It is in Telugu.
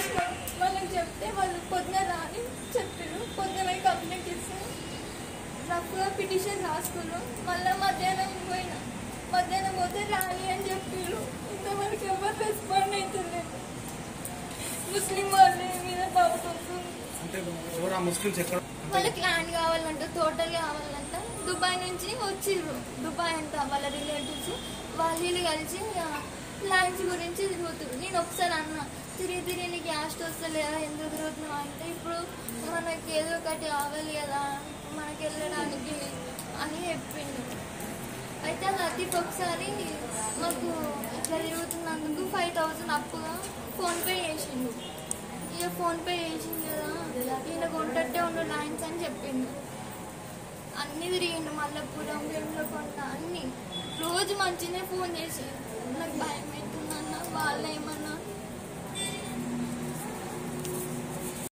చేసినాం వాళ్ళకి చెప్తే వాళ్ళు పొద్దున రాని చెప్పారు పొద్దున పోయి కంప్లైంట్ ఇస్తారు రఫ్గా పిటిషన్ రాసుకున్నాం మళ్ళీ మధ్యాహ్నం పోయినా మధ్యాహ్నం పోతే రాని అని చెప్పారు ఇంతవరకు ఎవరు రెస్పాండ్ అవుతలేదు ముస్లిం వాళ్ళ మీద డౌట్ వస్తుంది అంటే ఎవరు ఆ ముస్లిమ్స్ ఎక్కడ వాళ్ళకి ల్యాండ్ కావాలంట తోటలు కావాలంట దుబాయ్ నుంచి వచ్చిర్రు దుబాయ్ అంట వాళ్ళ రిలేటివ్స్ వాళ్ళు వీళ్ళు కలిసి ల్యాండ్స్ గురించి తిరుగుతారు నేను ఒకసారి అన్న తిరిగి తిరిగి నీకు క్యాస్ట్ వస్తలేదా ఎందుకు తిరుగుతున్నావు అంటే ఇప్పుడు మనకి ఏదో ఒకటి కావాలి కదా మనకి వెళ్ళడానికి అని చెప్పిండు అయితే లతీఫ్ ఒకసారి మాకు ఇట్లా తిరుగుతున్నందుకు ఫైవ్ థౌసండ్ అప్పుగా ఫోన్పే చేసిండు ఇక ఫోన్పే చేసిండు కదా ఈయన కొంటట్టే ఉండు లైన్స్ అని చెప్పిండు అన్ని తిరిగిండు మల్లపురం కొంట అన్ని రోజు మంచిగానే ఫోన్ చేసి నాకు భయం అవుతుందన్న వాళ్ళు ఏమన్నా